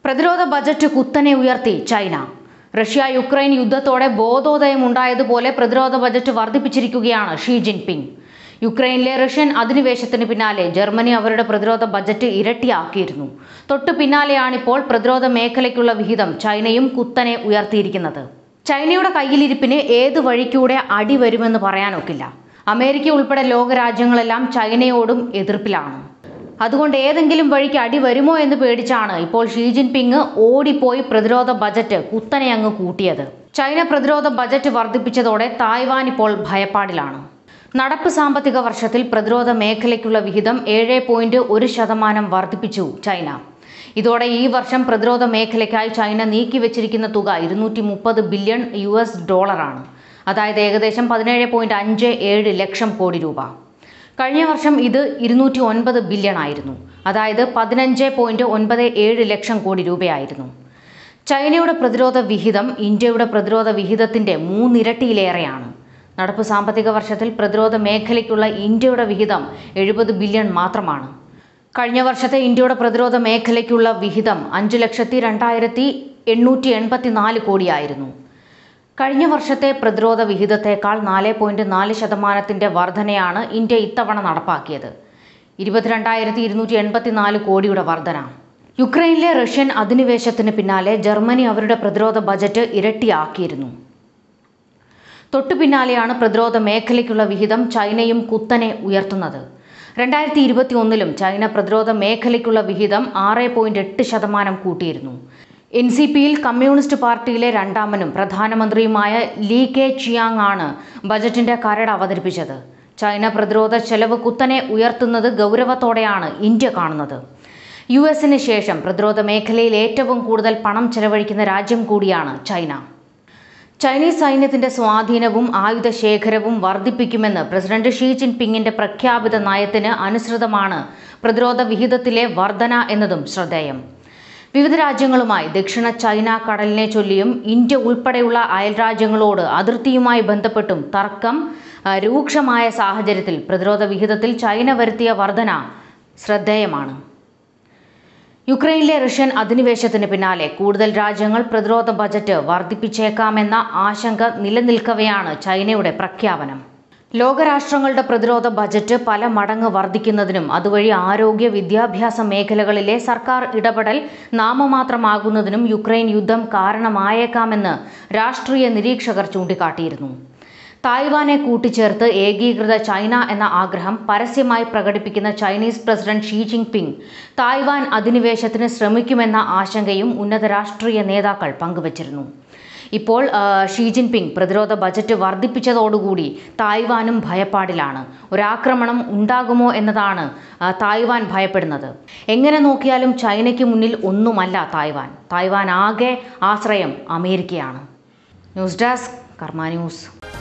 പ്രതിരോധ ബജറ്റ് കുത്തനെ ഉയർത്തി ചൈന റഷ്യ യുക്രൈൻ യുദ്ധത്തോടെ ബോധോദയം ഉണ്ടായതുപോലെ പ്രതിരോധ ബജറ്റ് വർദ്ധിപ്പിച്ചിരിക്കുകയാണ് ഷീ ജിൻപിങ് യുക്രൈനിലെ റഷ്യൻ അധിനിവേശത്തിന് പിന്നാലെ ജർമ്മനി അവരുടെ പ്രതിരോധ ബജറ്റ് ഇരട്ടിയാക്കിയിരുന്നു തൊട്ടു പിന്നാലെയാണിപ്പോൾ പ്രതിരോധ മേഖലയ്ക്കുള്ള വിഹിതം ചൈനയും കുത്തനെ ഉയർത്തിയിരിക്കുന്നത് ചൈനയുടെ കയ്യിലിരിപ്പിന് ഏത് വഴിക്കൂടെ അടി വരുമെന്ന് പറയാനൊക്കില്ല അമേരിക്ക ഉൾപ്പെടെ ലോകരാജ്യങ്ങളെല്ലാം ചൈനയോടും എതിർപ്പിലാണ് അതുകൊണ്ട് ഏതെങ്കിലും വഴിക്ക് അടി വരുമോ എന്ന് പേടിച്ചാണ് ഇപ്പോൾ ഷീ ജിൻപിങ് ഓടിപ്പോയി പ്രതിരോധ ബജറ്റ് കുത്തനെ അങ്ങ് കൂട്ടിയത് ചൈന പ്രതിരോധ ബജറ്റ് വർദ്ധിപ്പിച്ചതോടെ തായ്വാൻ ഇപ്പോൾ ഭയപ്പാടിലാണ് നടപ്പ് സാമ്പത്തിക വർഷത്തിൽ പ്രതിരോധ മേഖലയ്ക്കുള്ള വിഹിതം ഏഴ് പോയിന്റ് ഒരു ശതമാനം വർദ്ധിപ്പിച്ചു ചൈന ഇതോടെ ഈ വർഷം പ്രതിരോധ മേഖലയ്ക്കായി ചൈന നീക്കിവെച്ചിരിക്കുന്ന തുക ഇരുന്നൂറ്റി മുപ്പത് ബില്യൺ യു എസ് ഡോളറാണ് അതായത് ഏകദേശം പതിനേഴ് പോയിന്റ് അഞ്ച് ഏഴ് ലക്ഷം കോടി രൂപ കഴിഞ്ഞ വർഷം ഇത് ഇരുന്നൂറ്റി ഒൻപത് ബില്യൺ ആയിരുന്നു അതായത് പതിനഞ്ച് പോയിന്റ് ഒൻപത് ഏഴ് ലക്ഷം കോടി രൂപയായിരുന്നു ചൈനയുടെ പ്രതിരോധ വിഹിതം ഇന്ത്യയുടെ പ്രതിരോധ വിഹിതത്തിന്റെ മൂന്നിരട്ടിയിലേറെയാണ് നടപ്പ് സാമ്പത്തിക വർഷത്തിൽ പ്രതിരോധ മേഖലയ്ക്കുള്ള ഇന്ത്യയുടെ വിഹിതം എഴുപത് ബില്യൺ മാത്രമാണ് കഴിഞ്ഞ വർഷത്തെ ഇന്ത്യയുടെ പ്രതിരോധ മേഖലയ്ക്കുള്ള വിഹിതം അഞ്ച് ലക്ഷത്തി രണ്ടായിരത്തി എണ്ണൂറ്റി എൺപത്തി നാല് കോടിയായിരുന്നു കഴിഞ്ഞ വർഷത്തെ പ്രതിരോധ വിഹിതത്തേക്കാൾ നാല് പോയിന്റ് നാല് ശതമാനത്തിന്റെ വർധനയാണ് ഇന്ത്യ ഇത്തവണ നടപ്പാക്കിയത് ഇരുപത്തിരണ്ടായിരത്തി ഇരുന്നൂറ്റി എൺപത്തി നാല് കോടിയുടെ വർധന യുക്രൈനിലെ റഷ്യൻ അധിനിവേശത്തിന് പിന്നാലെ ജർമ്മനി അവരുടെ പ്രതിരോധ ബജറ്റ് ഇരട്ടിയാക്കിയിരുന്നു തൊട്ടു പിന്നാലെയാണ് പ്രതിരോധ മേഖലയ്ക്കുള്ള വിഹിതം ചൈനയും കുത്തനെ ഉയർത്തുന്നത് രണ്ടായിരത്തി ഇരുപത്തി ഒന്നിലും ചൈന പ്രതിരോധ മേഖലയ്ക്കുള്ള വിഹിതം ആറ് പോയിന്റ് എട്ട് ശതമാനം കൂട്ടിയിരുന്നു എൻ സി പിയിൽ കമ്മ്യൂണിസ്റ്റ് പാർട്ടിയിലെ രണ്ടാമനും പ്രധാനമന്ത്രിയുമായ ലീ കെ ചിയാങ് ആണ് ബജറ്റിന്റെ കരട് അവതരിപ്പിച്ചത് ചൈന പ്രതിരോധ ചെലവ് കുത്തനെ ഉയർത്തുന്നത് ഗൗരവത്തോടെയാണ് ഇന്ത്യ കാണുന്നത് യു എസിന് ശേഷം പ്രതിരോധ മേഖലയിൽ ഏറ്റവും കൂടുതൽ പണം ചെലവഴിക്കുന്ന രാജ്യം കൂടിയാണ് ചൈന ചൈനീസ് സൈന്യത്തിന്റെ സ്വാധീനവും ആയുധ ശേഖരവും വർദ്ധിപ്പിക്കുമെന്ന് പ്രസിഡന്റ് ഷീ ജിൻപിങ്ങിന്റെ പ്രഖ്യാപിത നയത്തിന് അനുസൃതമാണ് പ്രതിരോധ വിഹിതത്തിലെ വർധന എന്നതും ശ്രദ്ധേയം വിവിധ രാജ്യങ്ങളുമായി ദക്ഷിണ ചൈന കടലിനെ ചൊല്ലിയും ഇന്ത്യ ഉൾപ്പെടെയുള്ള അയൽരാജ്യങ്ങളോട് അതിർത്തിയുമായി ബന്ധപ്പെട്ടും തർക്കം ആ, രൂക്ഷമായ സാഹചര്യത്തിൽ പ്രതിരോധ വിഹിതത്തിൽ ചൈന വരുത്തിയ വർധന ശ്രദ്ധേയമാണ് യുക്രൈനിലെ റഷ്യൻ അധിനിവേശത്തിന് പിന്നാലെ കൂടുതൽ രാജ്യങ്ങൾ പ്രതിരോധ ബജറ്റ് വർദ്ധിപ്പിച്ചേക്കാമെന്ന ആശങ്ക നിലനിൽക്കവെയാണ് ചൈനയുടെ പ്രഖ്യാപനം ലോകരാഷ്ട്രങ്ങളുടെ പ്രതിരോധ ബജറ്റ് പല മടങ്ങ് വർദ്ധിക്കുന്നതിനും അതുവഴി ആരോഗ്യ വിദ്യാഭ്യാസ മേഖലകളിലെ സർക്കാർ ഇടപെടൽ നാമമാത്രമാകുന്നതിനും യുക്രൈൻ യുദ്ധം കാരണമായേക്കാമെന്ന് രാഷ്ട്രീയ നിരീക്ഷകർ ചൂണ്ടിക്കാട്ടിയിരുന്നു തായ്വാനെ കൂട്ടിച്ചേർത്ത് ഏകീകൃത ചൈന എന്ന ആഗ്രഹം പരസ്യമായി പ്രകടിപ്പിക്കുന്ന Chinese president Xi Jinping Taiwan അധിനിവേശത്തിന് ശ്രമിക്കുമെന്ന ആശങ്കയും ഉന്നത രാഷ്ട്രീയ നേതാക്കൾ പങ്കുവച്ചിരുന്നു ഇപ്പോൾ ആ, ഷീ ജിൻപിങ് പ്രതിരോധ ബജറ്റ് വർദ്ധിപ്പിച്ചതോടുകൂടി തായ്വാനും ഭയപ്പാടിലാണ് ഒരാക്രമണം ഉണ്ടാകുമോ എന്നതാണ് ആ, തായ്വാൻ ഭയപ്പെടുന്നത് എങ്ങനെ നോക്കിയാലും ചൈനയ്ക്ക് മുന്നിൽ ഒന്നുമല്ല തായ്വാൻ തായ്വാൻ ആകെ ആശ്രയം അമേരിക്കയാണ് ന്യൂസ് ഡെസ്ക് കർമ്മ ന്യൂസ്